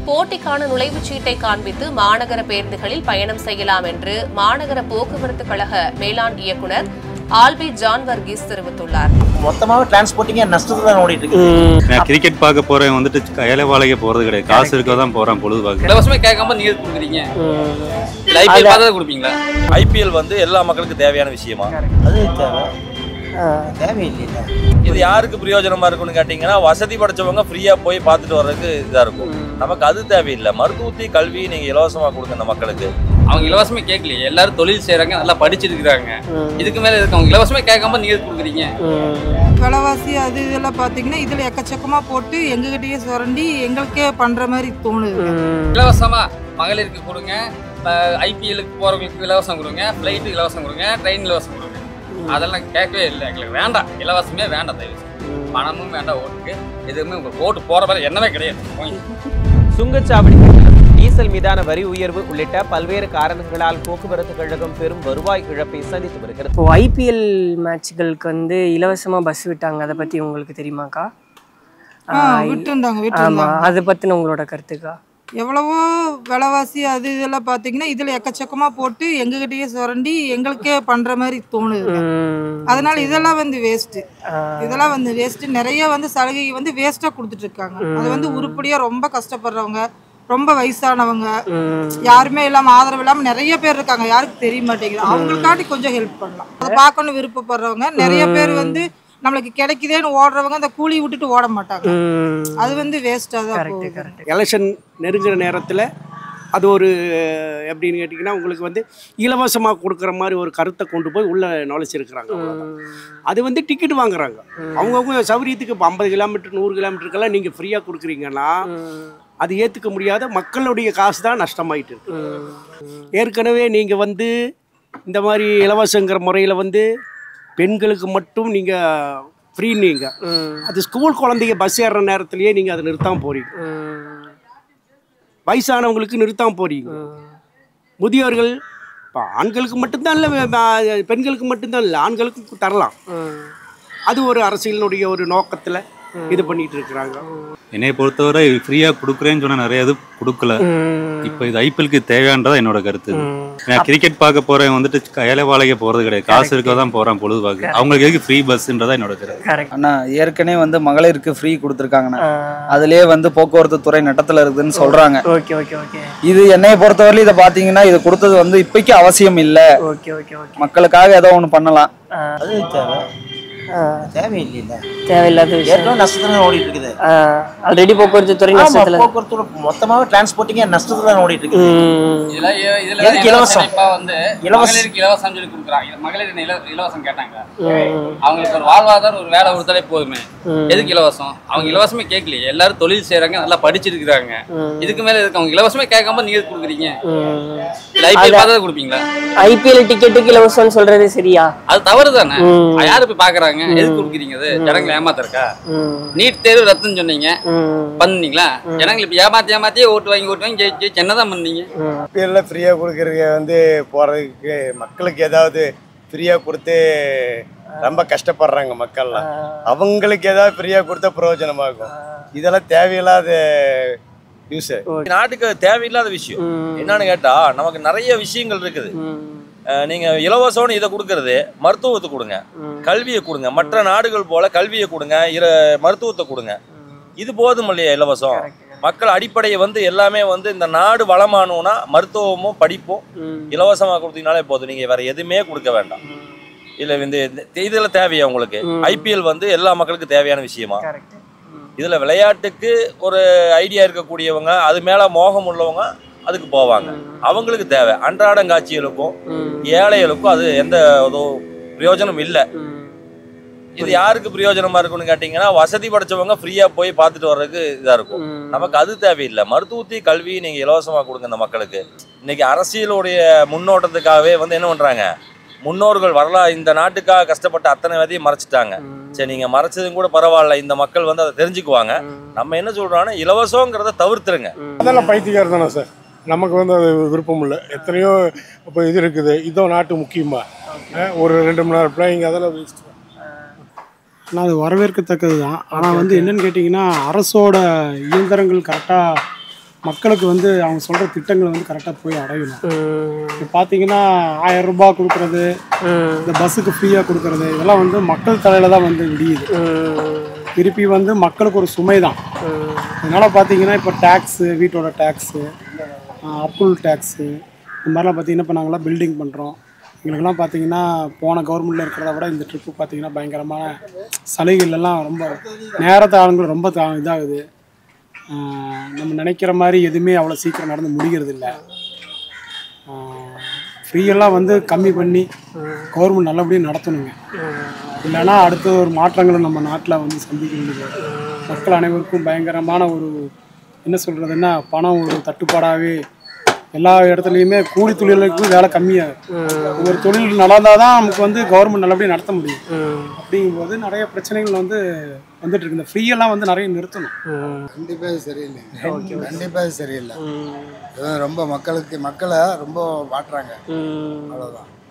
போட்டிக்கான நுழைவுச் சீட்டை காண்பித்து மாநகர பேருந்துகளில் பயணம் செய்யலாம் என்று மாநகர போக்குவரத்து கழக மேலாண் இயக்குநர் ஆல்பி ஜான் வர்கீஸ் தெரிவித்துள்ளார் மொத்தமாவே டிரான்ஸ்போர்ட்டிங்கே நஷ்டத்துல தான் ஓடிட்டு இருக்கு நான் கிரிக்கெட் பார்க்க போறேன் வந்துட்டு ஏழைவாழைக்கு போறது கிடையாது காசு இருக்க தான் போறேன் பொழுதுபாக்கு இலவசமே கேட்காம நீங்க கொடுக்குறீங்க இல்ல ஐபிஎல் பார்த்தா கொடுப்பீங்களா ஐபிஎல் வந்து எல்லா மக்களுக்கும் தேவையான விஷயமா அது தேவை தேவையில்லை இது யாருக்கு பிரயோஜனமா இருக்கும்னு கேட்டீங்கன்னா வசதி படைச்சவங்க ஃப்ரீயா போய் பார்த்துட்டு வர்றதுக்கு இதா இருக்கும் நமக்கு அது தேவையில்லை மருத்துவத்தை கல்வி நீங்க இலவசமா கொடுங்க இந்த மக்களுக்கு அவங்க இலவசமே கேட்கலையே எல்லாரும் தொழில் செய்றாங்க நல்லா படிச்சிட்டு இருக்காங்க இதுக்கு மேல இருக்கு அவங்க இலவசமே கேட்காம நீங்க கொடுக்குறீங்க விலைவாசி அது இதெல்லாம் பார்த்தீங்கன்னா இதில் எக்கச்சக்கமாக போட்டு எங்ககிட்டயே சுரண்டி எங்களுக்கே பண்ணுற மாதிரி தோணுது இலவசமா மகளிருக்கு கொடுங்க ஐபிஎலுக்கு போறவங்களுக்கு இலவசம் கொடுங்க ஃப்ளைட்டு இலவசம் கொடுங்க ட்ரெயின் இலவசம் கொடுங்க அதெல்லாம் கேட்கவே இல்லை எங்களுக்கு வேண்டாம் இலவசமே வேண்டாம் தயவு செஞ்சு. பணமும் வேண்டாம் ஓட்டுக்கு எதுவுமே உங்களுக்கு ஓட்டு போற மாதிரி எண்ணமே கிடையாது போய். சுங்கச்சாவடி கட்டணம், டீசல் மீதான வரி உயர்வு உள்ளிட்ட பல்வேறு காரணங்களால் போக்குவரத்து கழகம் பெரும் வருவாய் இழப்பை சந்தித்து வருகிறது இப்போ ஐபிஎல் மேட்ச்களுக்கு வந்து இலவசமாக பஸ் விட்டாங்க அதை பற்றி உங்களுக்கு தெரியுமாக்கா ஆ விட்டுருந்தாங்க ஆமாம் விட்டுருந்தாங்க அதை பற்றின உங்களோட கருத்துக்கா எவ்வளவோ விலைவாசி அது இதெல்லாம் பார்த்தீங்கன்னா இதில் எக்கச்சக்கமாக போட்டு எங்ககிட்டயே சுரண்டி எங்களுக்கே பண்ணுற மாதிரி தோணுது அதனால இதெல்லாம் வந்து வேஸ்ட்டு இதெல்லாம் வந்து வேஸ்ட்டு நிறைய வந்து சலுகை வந்து வேஸ்ட்டாக கொடுத்துட்டு இருக்காங்க அது வந்து உருப்படியாக ரொம்ப கஷ்டப்படுறவங்க ரொம்ப வயசானவங்க யாருமே இல்லாமல் ஆதரவு இல்லாமல் நிறைய பேர் இருக்காங்க யாருக்கு தெரிய மாட்டேங்குது அவங்களுக்காட்டி கொஞ்சம் ஹெல்ப் பண்ணலாம் அதை பார்க்கணும் விருப்பப்படுறவங்க நிறைய பேர் வந்து நம்மளுக்கு கிடைக்குதேன்னு ஓடுறவங்க அந்த கூலி விட்டுட்டு ஓட மாட்டாங்க அது வந்து வேஸ்ட்டாக தான் கரெக்ட் போகுது கரெக்ட் எலெக்ஷன் நெருங்குற நேரத்தில் அது ஒரு எப்படின்னு கேட்டிங்கன்னா உங்களுக்கு வந்து இலவசமாக கொடுக்குற மாதிரி ஒரு கருத்தை கொண்டு போய் உள்ளே நுழைச்சிருக்கிறாங்க அவ்வளவுதான். அது வந்து டிக்கெட் வாங்குறாங்க அவங்கவுங்க சௌரியத்துக்கு இப்போ ஐம்பது கிலோமீட்டர் நூறு கிலோமீட்டருக்கெல்லாம் நீங்கள் ஃப்ரீயாக கொடுக்குறீங்கன்னா அது ஏற்றுக்க முடியாத மக்களுடைய காசு தான் நஷ்டமாயிட்டு இருக்கு ஏற்கனவே நீங்கள் வந்து இந்த மாதிரி இலவசங்கிற முறையில் வந்து பெண்களுக்கு மட்டும் நீங்கள் ஃப்ரீ நீங்கள் அது ஸ்கூல் குழந்தைங்க பஸ் ஏறுற நேரத்திலேயே நீங்கள் அதை நிறுத்தாம போறீங்க வயசானவங்களுக்கு நிறுத்தாம போறீங்க முதியோர்கள் இப்போ ஆண்களுக்கு மட்டும்தான் இல்லை பெண்களுக்கு மட்டும்தான் இல்லை ஆண்களுக்கும் தரலாம் அது ஒரு அரசியலினுடைய ஒரு நோக்கத்தில் இது பண்ணிட்டு இருக்கிறாங்க என்னைய பொறுத்தவரை ஃப்ரீயா கொடுக்குறேன்னு சொன்னா நிறைய இது கொடுக்கல இப்போ இது ஐபிஎல்க்கு தேவையானதா என்னோட கருத்து நான் கிரிக்கெட் பார்க்க போறேன் வந்துட்டு ஏழைவாழைக்கு போறது கிடையாது காசு இருக்க தான் போறேன் பொழுதுபாக்கு அவங்களுக்கு எதுக்கு ஃப்ரீ பஸ்ன்றதா என்னோட கருத்து கரெக்ட் அண்ணா ஏற்கனவே வந்து மகளிருக்கு ஃப்ரீ கொடுத்துருக்காங்கண்ணா அதுலயே வந்து போக்குவரத்து துறை நட்டத்துல இருக்குதுன்னு சொல்றாங்க ஓகே ஓகே ஓகே இது என்னைய பொறுத்தவரையிலும் இதை பாத்தீங்கன்னா இது கொடுத்தது வந்து இப்போக்கி அவசியம் இல்ல ஓகே ஓகே ஓகே மக்களுக்காக ஏதோ ஒண்ணு பண்ணலாம் அது தேவை தேவையில்லை தேவையில்லாத விஷயம் ஏற்கனவே நஷ்டத்துல தான் ஓடிட்டு இருக்குது ஆல்ரெடி போக்குவரத்து துறை ஆமா, நஷ்டத்தில் போக்குவரத்து மொத்தமாவே டிரான்ஸ்போர்ட்டிங்கே நஷ்டத்துல தான் ஓடிட்டு இருக்குது இதுல இ- இதுல எதுக்கு தான் இலவசம்? இப்ப வந்து இலவசம். மகளிருக்கு இலவசம் சொல்லி கொடுக்குறாங்க மகளிர் என்ன இல- இலவசம் கேட்டாங்க அவங்களுக்கு ஒரு வாழ்வாதாரம் ஒரு வேலை கொடுத்தாலே போதுமே எதுக்கு இலவசம் அவங்க இலவசமே கேட்கலையே எல்லாரும் தொழில் செய்றாங்க நல்லா படிச்சிட்டு இருக்காங்க இதுக்கு மேல இருக்கு அவங்க இலவசமே கேட்காம நீங்க எதுக்கு கொடுக்குறீங்க இல்ல ஐபிஎல் பார்த்தா கொடுப்பீங்களா ஐபிஎல் டிக்கெட்டுக்கு இலவசம்னு சொல்றது சரியா அது தவறு தானே யாரு போய் பாக்குறாங்க எதுக்கு கொடுக்குறீங்க அது ஜனங்களை ஏமாத்திருக்கா நீட் தேர்வு ரத்துன்னு சொன்னீங்க பண்ணீங்களா ஜனங்களை இப்ப ஏமாத்தி ஏமாத்தியே ஓட்டு வாங்கி ஓட்டு வாங்கி ஜெயிச்சு ஜெயிச்சு என்னதான் பண்ணீங்க ஐபிஎல்ல ஃப்ரீயாக கொடுக்கறதுக்கு வந்து போகிறதுக்கு மக்களுக்கு ஏதாவது ஃப்ரீயாக கொடுத்து ரொம்ப கஷ்டப்படுறாங்க மக்கள்லாம் அவங்களுக்கு ஏதாவது ஃப்ரீயாக கொடுத்தா பிரயோஜனமாகும் இதெல்லாம் தேவையில்லாத யூஸ் நாட்டுக்கு தேவையில்லாத விஷயம் என்னன்னு கேட்டா நமக்கு நிறைய விஷயங்கள் இருக்குது அஹ் நீங்க இலவசம்னு இதை கொடுக்கறது மருத்துவத்தை கொடுங்க கல்வியை கொடுங்க மற்ற நாடுகள் போல கல்வியை கொடுங்க இர மருத்துவத்தை கொடுங்க இது போதும் இல்லையா இலவசம் மக்கள் அடிப்படையை வந்து எல்லாமே வந்து இந்த நாடு வளமானோம்னா மருத்துவமும் படிப்பும் இலவசமா கொடுத்தீங்கனாலே போதும் நீங்க வேற எதுவுமே கொடுக்க வேண்டாம் இல்ல இந்த இந்த- இதுல தேவையா உங்களுக்கு ஐபிஎல் வந்து எல்லா மக்களுக்கும் தேவையான விஷயமா கரெக்ட் இதுல விளையாட்டுக்கு ஒரு ஐடியா இருக்கக்கூடியவங்க அது மேல மோகம் உள்ளவங்க அதுக்கு போவாங்க அவங்களுக்கு தேவை அன்றாடங்காட்சிகளுக்கும் ஏழைகளுக்கும் அது எந்த ஒரு பிரயோஜனம் இல்லை இது யாருக்கு பிரயோஜனமா இருக்கும்னு கேட்டீங்கன்னா வசதி படைச்சவங்க ஃப்ரீயா போய் பார்த்துட்டு வர்றதுக்கு இதா இருக்கும் நமக்கு அது தேவையில்லை மருத்துவத்தை கல்வி நீங்க இலவசமா கொடுங்க இந்த மக்களுக்கு இன்னைக்கு அரசியலுடைய முன்னோட்டத்துக்காகவே வந்து என்ன பண்றாங்க முன்னோர்கள் வரலா இந்த நாட்டுக்காக கஷ்டப்பட்ட அத்தனை வதையும் மறைச்சிட்டாங்க சரி நீங்க மறைச்சதும் கூட பரவாயில்ல இந்த மக்கள் வந்து அதை தெரிஞ்சுக்குவாங்க நம்ம என்ன சொல்றோம்னா இலவசங்கிறத தவிர்த்துருங்க அதெல்லாம் பைத்தியக்காரர் தானே சார் நமக்கு வந்து அது விருப்பம் இல்லை எத்தனையோ இப்போ இது இருக்குது இதோ நாட்டு முக்கியமா அஹ் ஒரு ரெண்டு மணி நேரம் பிளேயிங் அதெல்லாம் வேஸ்ட் ஆனால் அது வரவேற்கத்தக்கது தான் ஆனால் வந்து என்னன்னு கேட்டிங்கன்னா அரசோட இயந்திரங்கள் கரெக்டாக மக்களுக்கு வந்து அவங்க சொல்கிற திட்டங்கள் வந்து கரெக்டாக போய் அடையணும் இப்போ பார்த்தீங்கன்னா ஆயிரம் ரூபாய் கொடுக்குறது இந்த பஸ்ஸுக்கு ஃப்ரீயாக கொடுக்குறது இதெல்லாம் வந்து மக்கள் தலையில் தான் வந்து விடியுது திருப்பி வந்து மக்களுக்கு ஒரு சுமை தான் அதனால் பார்த்தீங்கன்னா இப்போ டேக்ஸு வீட்டோட டேக்ஸு அப்புல் டேக்ஸு இந்த மாதிரிலாம் பார்த்தீங்கன்னா இப்போ நாங்களாம் பில்டிங் பண்ணுறோம் எங்களுக்கெல்லாம் பார்த்தீங்கன்னா போன கவர்மெண்ட்டில் இருக்கிறத விட இந்த ட்ரிப்பு பார்த்தீங்கன்னா பயங்கரமான சலுகைகள் எல்லாம் ரொம்ப நேரத்தை ஆளுங்களும் ரொம்ப தா இதாகுது ஆஹ் நம்ம நினைக்கிற மாதிரி எதுவுமே அவ்வளோ சீக்கிரம் நடந்து முடிகிறது இல்லை ஃப்ரீயெல்லாம் வந்து கம்மி பண்ணி கவர்மெண்ட் நல்லபடியாக நடத்தணுங்க இல்லைன்னா அடுத்த ஒரு மாற்றங்களை நம்ம நாட்டில் வந்து சந்திக்க வேண்டியது மக்கள் அனைவருக்கும் பயங்கரமான ஒரு என்ன சொல்கிறதுன்னா பணம் ஒரு தட்டுப்பாடாகவே எல்லா இடத்துலையுமே கூலி தொழிலுக்கும் வேலை கம்மியாக ஒரு தொழில் நடந்தால் தான் நமக்கு வந்து கவர்மெண்ட் நல்லபடியாக நடத்த முடியும் அப்படிங்கும்போது நிறைய பிரச்சனைகள் வந்து வந்துட்டு இருக்கு இந்த ஃப்ரீயெல்லாம் வந்து நிறைய நிறுத்தணும் கண்டிப்பாக இது சரியில்லை கண்டிப்பாக இது சரியில்லை இது ரொம்ப மக்களுக்கு மக்களை ரொம்ப மாட்டுறாங்க அவ்வளோதான்